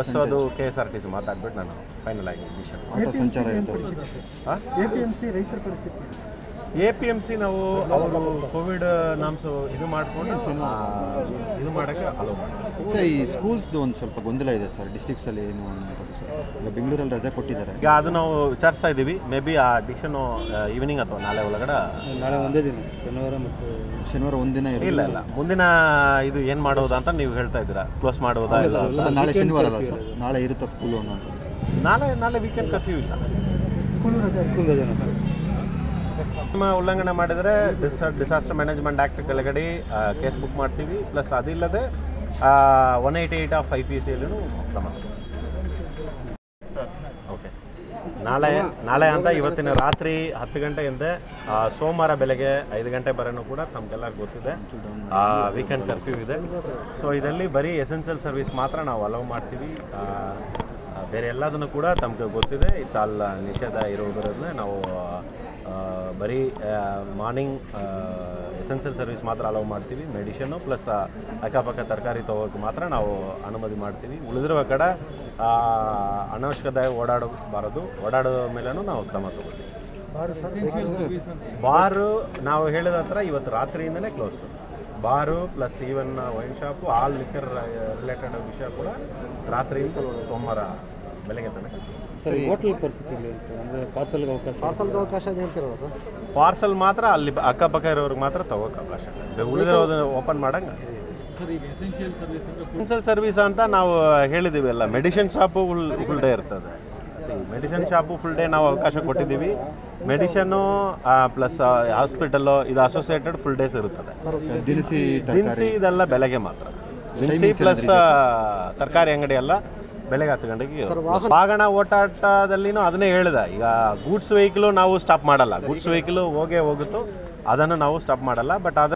bus ಅದು K S R T C ಮಾತಾಡ್ಬಿಟ್ಟು ನಾನು ಫೈನಲ್ ಆಗಿ ಡಿಸಿಷನ್ ಆಟೋ ಸಂಚಾರ ಇರ್ತದೆ ಎ ಪಿ ಎಮ್ ಸಿ ನಾವು ಅವರು ಕೋವಿಡ್ ನಾಮ್ಸು ಇದು ಮಾಡಿಕೊಂಡು ಇದು ಮಾಡೋಕ್ಕೆ ಅಲೋ ಮಾಡ್ತೀವಿ ಮತ್ತೆ ಈ ಸ್ಕೂಲ್ಸ್ದು ಒಂದು ಸ್ವಲ್ಪ ಗೊಂದಲ ಇದೆ ಸರ್ ಡಿಸ್ಟ್ರಿಕ್ಸಲ್ಲಿ ಏನು ಅನ್ನೋದು ಸರ್ ಈಗ ಬೆಂಗಳೂರಲ್ಲಿ ರಜೆ ಕೊಟ್ಟಿದ್ದಾರೆ ಈಗ ಅದು ನಾವು ವಿಚಾರಿಸ್ತಾ ಇದ್ದೀವಿ ಮೇ ಬಿ ಆ ಡಿಸಿಷನು ಈವ್ನಿಂಗ್ ಅಥವಾ ನಾಳೆ ಒಳಗಡೆ ನಾಳೆ ಒಂದೇ ದಿನ ಶನಿವಾರ ಮತ್ತು ಶನಿವಾರ ಒಂದಿನ ಇಲ್ಲ ಇರಲಿಲ್ಲ ಇಲ್ಲ ಮುಂದಿನ ಇದು ಏನು ಮಾಡೋದು ಅಂತ ನೀವು ಹೇಳ್ತಾ ಇದ್ದೀರಾ ಕ್ಲೋಸ್ ಮಾಡೋದಾ ಇಲ್ಲ ಮತ್ತೆ ನಾಳೆ ಶನಿವಾರ ಅಲ್ಲ ಸರ್ ನಾಳೆ ಇರುತ್ತಾ ಸ್ಕೂಲು ಅನ್ನೋದು ನಾಳೆ ನಾಳೆ ವೀಕೆಂಡ್ ಕರ್ಫ್ಯೂ ಇಲ್ಲ ಸ್ಕೂಲ್ ರಜೆನಾ ನಿಮ್ಮ ಉಲ್ಲಂಘನೆ ಮಾಡಿದರೆ ಡಿಸ ಡಿಸಾಸ್ಟರ್ ಮ್ಯಾನೇಜ್ಮೆಂಟ್ ಆ್ಯಕ್ಟ್ ಕೆಳಗಡೆ ಕೇಸ್ ಬುಕ್ ಮಾಡ್ತೀವಿ ಪ್ಲಸ್ ಅದಿಲ್ಲದೆ one eighty eight of I P C ಯಲ್ಲೂ ಕ್ರಮ ಓಕೆ ನಾಳೆ ನಾಳೆ ಅಂತ ಇವತ್ತಿನ ರಾತ್ರಿ ಹತ್ತು ಗಂಟೆ ಹಿಂದೆ ಆ, ಸೋಮವಾರ ಬೆಳಗ್ಗೆ ಐದು ಗಂಟೆ ಬರೋನು ಕೂಡ ತಮಗೆಲ್ಲ ಗೊತ್ತಿದೆ ವೀಕೆಂಡ್ ಕರ್ಫ್ಯೂ ಇದೆ ಸೊ ಇದರಲ್ಲಿ ಬರೀ ಎಸೆನ್ಷಿಯಲ್ ಸರ್ವಿಸ್ ಮಾತ್ರ ನಾವು ಅಲೌ ಮಾಡ್ತೀವಿ ಆ, ಆ, ಬೇರೆ ಎಲ್ಲದನ್ನು ಕೂಡ ತಮಗೆ ಗೊತ್ತಿದೆ ಇಟ್ಸ್ ಆಲ್ ನಿಷೇಧ ಇರೋದರಲ್ಲೇ ನಾವು ಆ, ಬರೀ ಮಾರ್ನಿಂಗ್ ಎಸೆನ್ಷಿಯಲ್ ಸರ್ವಿಸ್ ಮಾತ್ರ ಅಲೌ ಮಾಡ್ತೀವಿ ಮೆಡಿಷನ್ನು ಪ್ಲಸ್ ಅಕ್ಕಪಕ್ಕ ತರಕಾರಿ ತೊಗೋಕ್ಕೆ ಮಾತ್ರ ನಾವು ಅನುಮತಿ ಮಾಡ್ತೀವಿ ಉಳಿದಿರುವ ಕಡೆ ಆ, ಅನವಶ್ಯಕತೆ ಓಡಾಡಬಾರದು ಓಡಾಡೋ ಮೇಲೂ ನಾವು ಕ್ರಮ ತಗೋತೀವಿ ಬಾರು ನಾವು ಹೇಳಿದ ಹತ್ರ ಇವತ್ತು ರಾತ್ರಿಯಿಂದಲೇ close bar plus even wine shop all liquor related ವಿಷಯ ಕೂಡ ರಾತ್ರಿಯಿಂದ ಸೋಮವಾರ ಬೆಳಗ್ಗೆ ತನಕ ಸರ್ ಹೋಟ್ಲ್ ಪರಿಸ್ಥಿತಿ ಅಂತ ಅಂದರೆ ಪಾರ್ಸಲ್ಗೆ ಅವಕಾಶ ಪಾರ್ಸಲ್ ಅವಕಾಶ ಹೇಳ್ತಿರೋದು ಸರ್ ಪಾರ್ಸಲ್ ಮಾತ್ರ ಅಲ್ಲಿ ಅಕ್ಕಪಕ್ಕ ಇರೋರಿಗೆ ಮಾತ್ರ ತಗೋಕೆ ಅವಕಾಶ ಇದೆ ಉಳಿದಿರೋದು ಓಪನ್ ಮಾಡಂಗೆ ಎಸೆನ್ಷಿಯಲ್ ಸರ್ವಿಸ್ ಅಂತ ನಾವು ಹೇಳಿದ್ದೀವಿ ಎಲ್ಲ medicine shop full full day ಇರ್ತದೆ ಮೆಡಿಸಿನ್ ಶಾಪು ಫುಲ್ ಡೇ ನಾವು ಅವಕಾಶ ಕೊಟ್ಟಿದ್ದೀವಿ ಮೆಡಿಷನ್ನು ಪ್ಲಸ್ ಹಾಸ್ಪಿಟಲ್ಲು ಇದು ಅಸೋಸಿಯೇಟೆಡ್ ಫುಲ್ ಡೇಸ್ ಇರುತ್ತದೆ ದಿನಸಿ ದಿನಸಿ ಇದೆಲ್ಲ ಬೆಳಗ್ಗೆ ಮಾತ್ರ ದಿನಸಿ ಪ್ಲಸ್ ತರಕಾರಿ ಅಂಗಡಿ ಎಲ್ಲ ಬೆಳಗ್ಗೆ ಹತ್ತು ಗಂಟೆಗೆ ವಾಹನ ಓಟಾಟದಲ್ಲಿನೂ ಅದನ್ನೇ ಹೇಳಿದೆ ಈಗ ಗೂಡ್ಸ್ ವೆಹಿಕಲು ನಾವು ಸ್ಟಾಪ್ ಮಾಡಲ್ಲ ಗೂಡ್ಸ್ ವೆಹಿಕಲು ಹೋಗೇ ಹೋಗುತ್ತೋ ಅದನ್ನು ನಾವು ಸ್ಟಾಪ್ ಮಾಡಲ್ಲ ಬಟ್ ಅದ್ರ